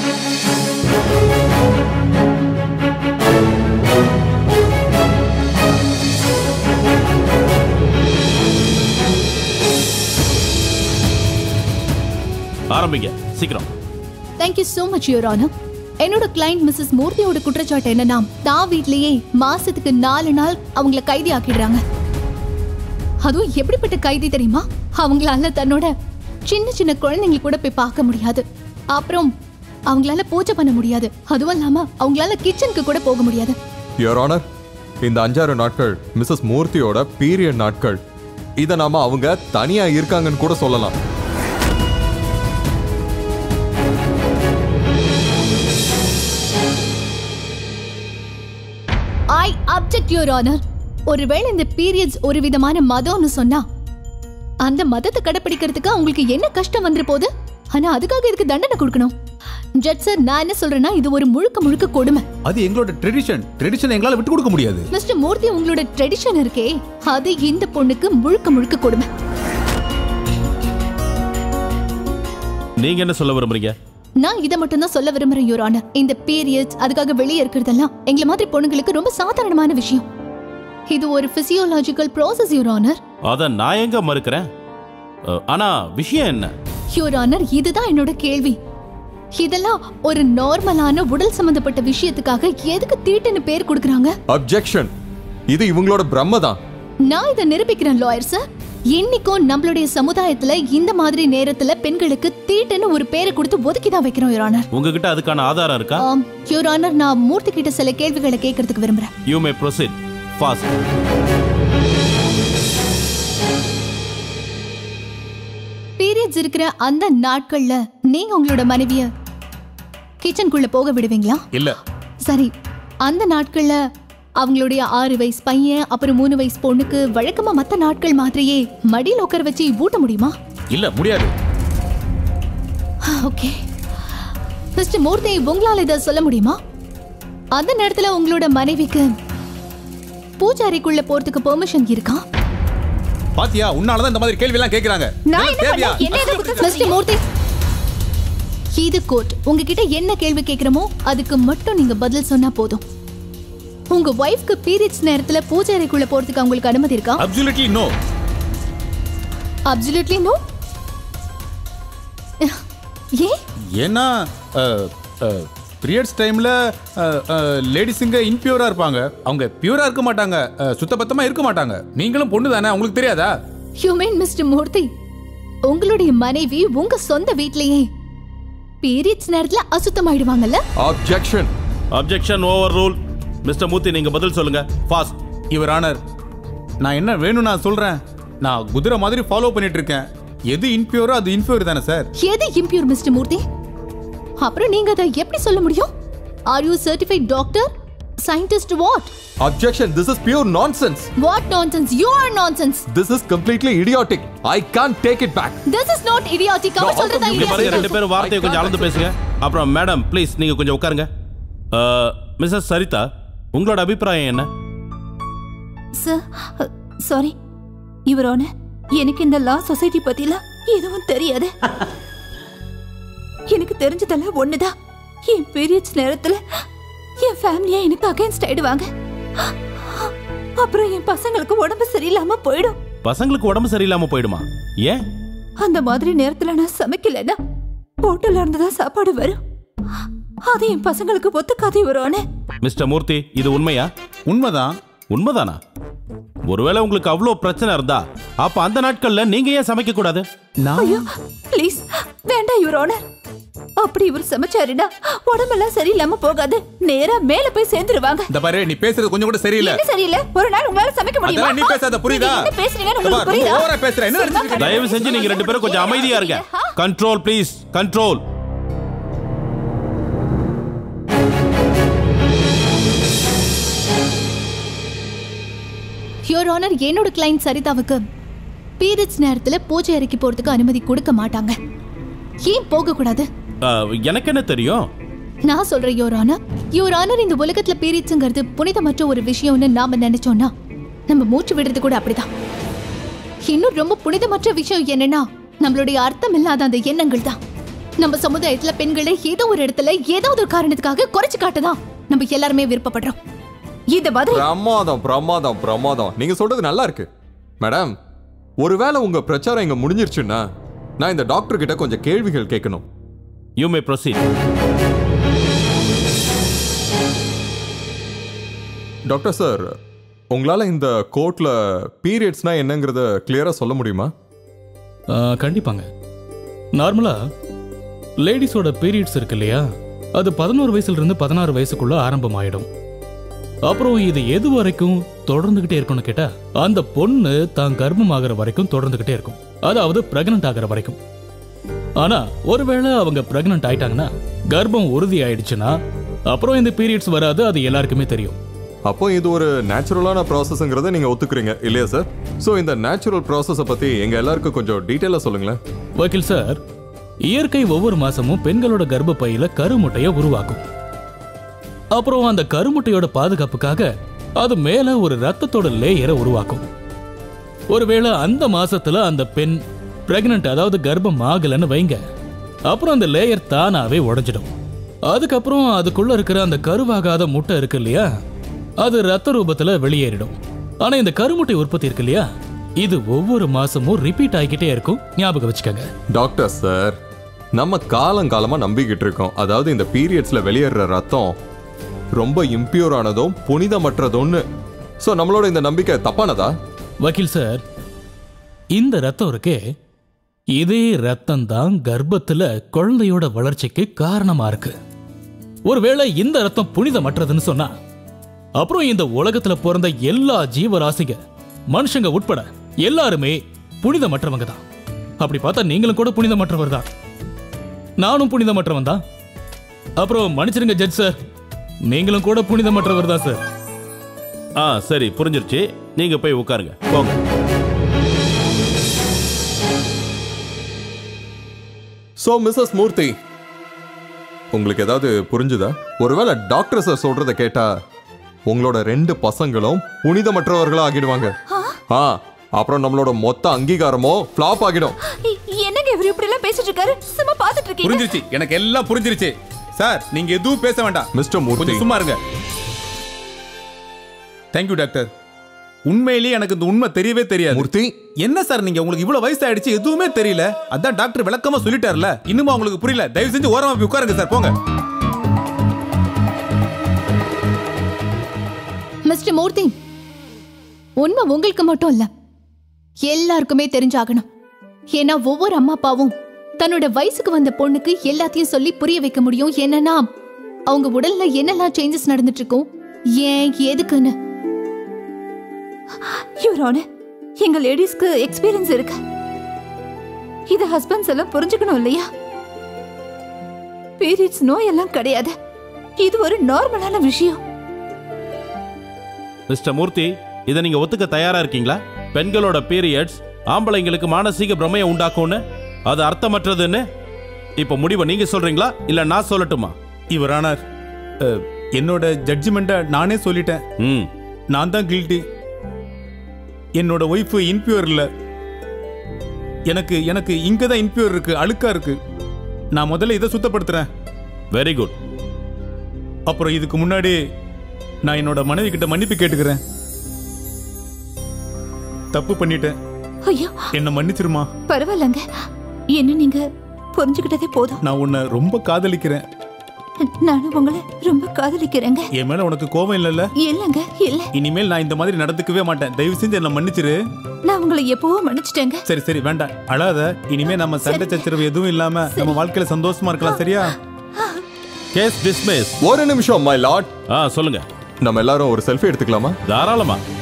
ஆரம்பிங்க சீக்கிரம் thank you so much your honour என்னோட கிளைண்ட் மிஸ்ஸஸ் மூர்த்தியோட குற்றச்சாட்டு என்னன்னா தான் வீட்லயே மாசத்துக்கு நாலு நாள் அவங்கள கைதி ஆக்கிடுறாங்க அதுவும் எப்படிப்பட்ட கைதி தெரியுமா அவங்களால தன்னோட சின்ன சின்ன குழந்தைங்க கூட போய் பார்க்க முடியாது அப்புறம் அவங்களால பூஜை பண்ண முடியாது அதுவும் இல்லாம அவங்களால கிச்சனுக்கு கூட போக முடியாது யுவர் ஆனர் இந்த அஞ்சாறு நாட்கள் மிஸ்ஸஸ் மூர்த்தியோட பீரியட் நாட்கள் இதை நாம அவங்க தனியா இருக்காங்கன்னு கூட சொல்லலாம் ஐ அப்செக்ட் யுவர் ஆனர் ஒருவேளை இந்த பீரியட்ஸ் ஒரு விதமான மதம்னு சொன்னா அந்த மதத்தை கடைப்பிடிக்கிறதுக்கு அவங்களுக்கு என்ன கஷ்டம் வந்துரு போகுது ஆனா அதுக்காக இதுக்கு தண்டனை கொடுக்கணும் ஜட் சார் நான் என்ன சொல்றேன்னா இது ஒரு முழுக்க முழுக்க கொடுமை அது எங்களோட ட்ரெடிஷன் ட்ரெடிஷன் எங்களால விட்டு கொடுக்க முடியாது மிஸ்டர் மூர்த்தி உங்களோட ட்ரெடிஷன் இருக்கே அது இந்த பொண்ணுக்கு முழுக்க முழுக்க கொடுமை நீங்க என்ன சொல்ல விரும்புறீங்க நான் இதை மட்டும் தான் சொல்ல விரும்புறேன் யுவர் ஆனர் இந்த பீரியட்ஸ் அதுக்காக வெளியே இருக்கிறதெல்லாம் எங்களை மாதிரி பொண்ணுங்களுக்கு ரொம்ப சாதாரணமான விஷயம் இது ஒரு பிசியோலாஜிக்கல் ப்ராசஸ் யுவர் ஆனர் அத நான் எங்க மறுக்கிறேன் அஹ், ஆனா விஷயம் என்ன யுவர் ஆனர் இதுதான் என்னோட கேள்வி இதெல்லாம் ஒரு நார்மலான உடல் சம்பந்தப்பட்ட விஷயத்துக்காக எதுக்கு தீட்டுன்னு பேர் கொடுக்கறாங்க அப்ஜெக்ஷன் இது இவங்களோட பிரம்ம தான் நான் இதை நிரூபிக்கிறேன் லாயர் சார் இன்னைக்கும் நம்மளுடைய சமுதாயத்துல இந்த மாதிரி நேரத்துல பெண்களுக்கு தீட்டுன்னு ஒரு பேரை கொடுத்து ஒதுக்கி தான் வைக்கிறோம் யுவர் ஆனர் உங்ககிட்ட அதுக்கான ஆதாரம் இருக்கா ஆம், யுவர் ஆனர் நான் மூர்த்தி கிட்ட சில கேள்விகளை கேட்கறதுக்கு விரும்புறேன் you may proceed first periods இருக்கிற அந்த நாட்கள்ல நீங்க உங்களோட மனைவிய கிச்சனுக்குள்ள போக விடுவீங்களா இல்ல சரி அந்த நாட்கள்ல அவங்களுடைய ஆறு வயசு பையன் அப்புறம் மூணு வயசு பொண்ணுக்கு வழக்கமா மத்த நாட்கள் மாதிரியே மடியில் உட்கார வச்சு ஊட்ட முடியுமா இல்ல முடியாது ஓகே மிஸ்டர் மூர்த்தி உங்களால இதை சொல்ல முடியுமா அந்த நேரத்துல உங்களோட மனைவிக்கு பூஜாரிக்குள்ள போறதுக்கு பெர்மிஷன் இருக்கா பாத்தியா உன்னாலதான் இந்த மாதிரி கேள்வி எல்லாம் கேக்குறாங்க நான் இதெல்லாம் என்ன தேவையா பண்ணேன்? என்ன எதுக்கு குத்தம் மிஸ்டர் மூர்த்தி இது கோர்ட் உங்ககிட்ட என்ன கேள்வி கேக்குறமோ அதுக்கு மட்டும் நீங்க பதில் சொன்னா போதும் உங்க ஒய்ஃப்க்கு பீரியட்ஸ் நேரத்துல பூஜை அறைக்குள்ள போறதுக்கு உங்களுக்கு அனுமதி இருக்கா அப்சல்யூட்லி நோ அப்சல்யூட்லி நோ ஏன் ஏன்னா பீரியட்ஸ் டைம்ல லேடிஸுங்க இன்பியூரா இருப்பாங்க அவங்க பியூரா இருக்க மாட்டாங்க அஹ், சுத்தபத்தமா இருக்க மாட்டாங்க நீங்களும் பொண்ணு தானே உங்களுக்கு தெரியாதா ஹியூமன் மிஸ்டர் மூர்த்தி உங்களுடைய மனைவி உங்க சொந்த வீட்லயே பீரியட்ஸ் நேரத்துல அசுத்தமாயிடுவாங்கல்ல objection objection overrule mister Murthy நீங்க பதில் சொல்லுங்க ஃபாஸ்ட் இவர் ஆனர் நான் என்ன வேணும் நான் சொல்றேன் நான் குதிரை மாதிரி ஃபாலோ பண்ணிட்டு இருக்கேன் எது இன்பியூரோ அது இன்பியூர் தானே சார் எது இம்பியூர் மிஸ்டர் மூர்த்தி அப்புறம் நீங்க அதை எப்படி சொல்ல முடியும் are you certified doctor scientist what objection this is pure nonsense what nonsense you are nonsense this is completely idiotic I can't take it back this is not idiotic அவர் சொல்றதா இங்க பாருங்க ரெண்டு idiotic. பேரும் வார்த்தையை கொஞ்சம் அளந்து பேசுங்க அப்புறம் மேடம் ப்ளீஸ் நீங்க கொஞ்சம் உட்காருங்க மிஸ்ஸஸ் சரிதா உங்களோட அபிப்பிராயம் என்ன சார் சாரி யுவர் ஆனர் எனக்கு இந்த லா சொசைட்டி பத்திலாம் எதுவும் தெரியாது எனக்கு தெரிஞ்சதெல்லாம் ஒண்ணுதான் என் பீரியட்ஸ் நேரத்துல என் ஃபேமிலியா எனக்கு அகைன்ஸ்ட் ஆயிடுவாங்க அப்புறம் என் பசங்களுக்கு உடம்பு சரியில்லாம போயிடும் பசங்களுக்கு உடம்பு சரியில்லாம போயிடுமா ஏன் அந்த மாதிரி நேரத்துல நான் சமைக்கலைன்னா ஹோட்டல்ல இருந்து தான் சாப்பாடு வரும் அது என் பசங்களுக்கு ஒத்துக்காது யுவர் ஆனர் மிஸ்டர் மூர்த்தி இது உண்மையா உண்மைதான் உண்மைதானா ஒருவேளை உங்களுக்கு அவ்வளோ பிரச்சனை இருந்தா அப்ப அந்த நாட்கள்ல நீங்க ஏன் சமைக்க கூடாது ஐயோ ப்ளீஸ் வேண்டாம் யுவர் ஆனர் அப்படி இவர் சமைச்சாருன்னா உடம்பெல்லாம் சரியில்லாம போகாது நேரா மேல போய் சேர்ந்துருவாங்க இந்த பாரு நீ பேசுறது கொஞ்சம் கூட சரியில்லை என்ன சரியில்லை ஒரு நாள் உங்களால சமைக்க முடியுமா அதெல்லாம் நீ பேசாத புரியுதா நீங்க என்ன பேசுறீங்கன்னு இந்த உங்களுக்கு பாரு, புரியுதா ஓவரா பேசுற என்ன நினைச்சிட்டு இருக்க? தயவு செஞ்சு நீங்க ரெண்டு பேரும் கொஞ்சம் அமைதியா இருங்க control please control your honour என்னோட கிளைண்ட் சரிதாவுக்கு பீரியட்ஸ் நேரத்துல பூஜை அறைக்கு போறதுக்கு அனுமதி கொடுக்க மாட்டாங்க ஏன் போக கூடாது எனக்கு என்ன தெரியும் நான் சொல்றேன் யுவர் ஆனர் யுவர் ஆனர் இந்த உலகத்துல பீரியட்ஸ்ங்கிறது புனிதமற்ற ஒரு விஷயம்னு நாம நினைச்சோம்னா நம்ம மூச்சு விடுறது கூட அப்படிதான் இன்னும் ரொம்ப புனிதமற்ற விஷயம் என்னன்னா நம்மளுடைய அர்த்தம் இல்லாத அந்த எண்ணங்கள் தான் நம்ம சமுதாயத்துல பெண்களை ஏதோ ஒரு இடத்துல ஏதாவது ஒரு காரணத்துக்காக குறைச்சு காட்டதான் நம்ம எல்லாருமே விருப்பப்படுறோம் இந்த மாதிரி பிரமாதம் பிரமாதம் பிரமாதம் நீங்க சொல்றது நல்லா இருக்கு மேடம் ஒருவேளை உங்க பிரச்சாரம் இங்க முடிஞ்சிருச்சுன்னா நான் இந்த டாக்டர் கிட்ட கொஞ்சம் கேள்விகள் கேட்கணும் you may proceed doctor sir உங்களால இந்த கோர்ட்ல பீரியட்ஸ்னா என்னங்கறத கிளியரா சொல்ல முடியுமா ஆ, கண்டிப்பாங்க நார்மலா லேடிஸோட பீரியட்ஸ் இருக்கு இல்லையா அது பதினோரு வயசுல இருந்து பதினாறு வயசுக்குள்ள ஆரம்பமாயிடும் அப்புறம் இது எது வரைக்கும் தொடர்ந்துகிட்டே இருக்கும்னு கேட்டா அந்த பொண்ணு தான் கர்ப்பம் ஆகிற வரைக்கும் தொடர்ந்துகிட்டே இருக்கும் அதாவது பிரெக்னன்ட் ஆகிற வரைக்கும் ஆனா ஒருவேளை அவங்க பிரெக்னன்ட் ஆயிட்டாங்கன்னா கர்ப்பம் உறுதி ஆயிடுச்சுன்னா அப்புறம் இந்த பீரியட்ஸ் வராது அது எல்லாருக்குமே தெரியும் அப்போ இது ஒரு நேச்சுரலான ப்ராசஸ்ங்கிறத நீங்க ஒத்துக்கிறீங்க இல்லையா சார் ஸோ இந்த நேச்சுரல் ப்ராசஸை பத்தி எங்க எல்லாருக்கும் கொஞ்சம் டீட்டெயிலாக சொல்லுங்களேன் வக்கீல் சார் இயற்கை ஒவ்வொரு மாசமும் பெண்களோட கர்ப்பப்பையில கருமுட்டையை உருவாக்கும் அப்புறம் அந்த கருமுட்டையோட பாதுகாப்புக்காக அது மேல ஒரு ரத்தத்தோட லேயரை உருவாக்கும் ஒருவேளை அந்த மாசத்துல அந்த பெண் பிரெக்னன்ட் அதாவது கர்ப்பம் ஆகலைன்னு வைங்க அப்புறம் அந்த லேயர் தானாவே உடைஞ்சிடும் அதுக்கப்புறம் அதுக்குள்ள இருக்கிற அந்த கருவாகாத முட்டை இருக்கு இல்லையா அது ரத்த ரூபத்துல வெளியேறிடும் ஆனா இந்த கருமுட்டை உற்பத்தி இருக்கு இல்லையா இது ஒவ்வொரு மாசமும் ரிப்பீட் ஆகிக்கிட்டே இருக்கும் ஞாபகம் வச்சுக்கோங்க டாக்டர் சார் நம்ம காலங்காலமா நம்பிக்கிட்டு இருக்கோம் அதாவது இந்த பீரியட்ஸ்ல வெளியேற ரத்தம் ரொம்ப impure ஆனதும் புனிதமற்றதும்னு ஸோ நம்மளோட இந்த நம்பிக்கை தப்பானதா வக்கீல் சார் இந்த ரத்தம் இருக்கே இதே ரத்தம் தான் கர்ப்பத்துல குழந்தையோட வளர்ச்சிக்கு காரணமா இருக்கு ஒருவேளை இந்த ரத்தம் புனிதமற்றதுன்னு சொன்னா அப்புறம் இந்த உலகத்துல பிறந்த எல்லா ஜீவராசிங்க மனுஷங்க உட்பட எல்லாருமே புனிதமற்றவங்க தான் அப்படி பார்த்தா நீங்களும் கூட புனிதமற்றவர் தான் நானும் புனிதமற்றவன் தான் அப்புறம் மன்னிச்சிருங்க ஜட்ஜ் சார் நீங்களும் கூட புனிதமற்றவர் தான் சார் ஆ சரி புரிஞ்சிருச்சு நீங்க போய் உட்காருங்க போங்க ஸோ மிஸ்ஸஸ் மூர்த்தி உங்களுக்கு ஏதாவது புரிஞ்சுதா ஒருவேளை டாக்டர் சார் சொல்றத கேட்டா உங்களோட ரெண்டு பசங்களும் புனிதமற்றவர்களா ஆகிடுவாங்க ஆ அப்புறம் நம்மளோட மொத்த அங்கீகாரமோ ஃப்ளாப் ஆகிடும் இ- என்னங்க இவர் இப்படி எல்லாம் பேசிட்டு இருக்காரு சும்மா பாத்துட்டு இருக்கீங்க புரிஞ்சிருச்சு எனக்கு எல்லாம் புரிஞ்சிருச்சு சார் நீங்க எதுவும் பேச வேண்டாம் மிஸ்டர் மூர்த்தி கொஞ்சம் சும்மா இருங்க தேங்க்யூ டாக்டர் உண்மையிலேயே எனக்கு இந்த உண்மை தெரியவே தெரியாது மூர்த்தி என்ன சார் நீங்க உங்களுக்கு இவ்வளவு வயசு ஆயிடுச்சு எதுவுமே தெரியல அதான் டாக்டர் விளக்கமா சொல்லிட்டார்ல இன்னுமா உங்களுக்கு புரியல தயவு செஞ்சு ஓரமா போய் உட்காருங்க சார் போங்க மிஸ்டர் மூர்த்தி உண்மை உங்களுக்கு மட்டும் இல்ல எல்லாருக்குமே தெரிஞ்சாகணும் ஏன்னா ஒவ்வொரு அம்மா அப்பாவும் தன்னோட வயசுக்கு வந்த பொண்ணுக்கு எல்லாத்தையும் சொல்லி புரிய வைக்க முடியும் என்னன்னா அவங்க உடல்ல என்னெல்லாம் சேஞ்சஸ் நடந்துட்டு இருக்கும் ஏன் எதுக்குன்னு யுவரான எங்க லேடிஸ்க்கு எக்ஸ்பீரியன்ஸ் இருக்கு இது ஹஸ்பண்ட்ஸ் எல்லாம் புரிஞ்சுக்கணும் இல்லையா பீரியட்ஸ் நோய் எல்லாம் கிடையாது இது ஒரு நார்மலான விஷயம் மிஸ்டர் மூர்த்தி இதை நீங்க ஒத்துக்க தயாரா இருக்கீங்களா பெண்களோட பீரியட்ஸ் ஆம்பளைங்களுக்கு மானசீக பிரமையை உண்டாக்கும்னு அது அர்த்தமற்றதுன்னு இப்ப முடிவை நீங்க சொல்றீங்களா இல்ல நான் சொல்லட்டுமா இவரானார் அஹ், என்னோட ஜட்ஜ்மெண்ட்டை நானே சொல்லிட்டேன் ம் நான் தான் கில்ட்டி என்னோட ஒய்ஃப் இன்பியூர் இல்ல எனக்கு எனக்கு இங்க தான் இன்பியூர் இருக்கு அழுக்கா இருக்கு நான் முதல்ல இதை சுத்தப்படுத்துறேன் வெரி குட் அப்புறம் இதுக்கு முன்னாடி நான் என்னோட மனைவி கிட்ட மன்னிப்பு கேட்டுக்கிறேன் தப்பு பண்ணிட்டேன் ஐயோ என்ன மன்னிச்சிருமா பரவாயில்லங்க என்ன நீங்க புரிஞ்சுக்கிட்டதே போதும் நான் உன்னை ரொம்ப காதலிக்கிறேன் நானும் உங்களை ரொம்ப காதலிக்கிறேங்க என் மேல உனக்கு கோபம் இல்லைல்ல இல்லங்க இல்ல இனிமேல் நான் இந்த மாதிரி நடந்துக்கவே மாட்டேன் தயவு செஞ்சு என்ன மன்னிச்சிரு நான் உங்களை எப்பவோ மன்னிச்சிட்டேங்க சரி சரி வேண்டாம் அழாத இனிமே நம்ம சண்டை சச்சரவு எதுவும் இல்லாம நம்ம வாழ்க்கையில சந்தோஷமா இருக்கலாம் சரியா கேஸ் டிஸ்மிஸ் ஒரு நிமிஷம் மை லார்ட் ஆ சொல்லுங்க நம்ம எல்லாரும் ஒரு செல்ஃபி எடுத்துக்கலாமா தாராளமா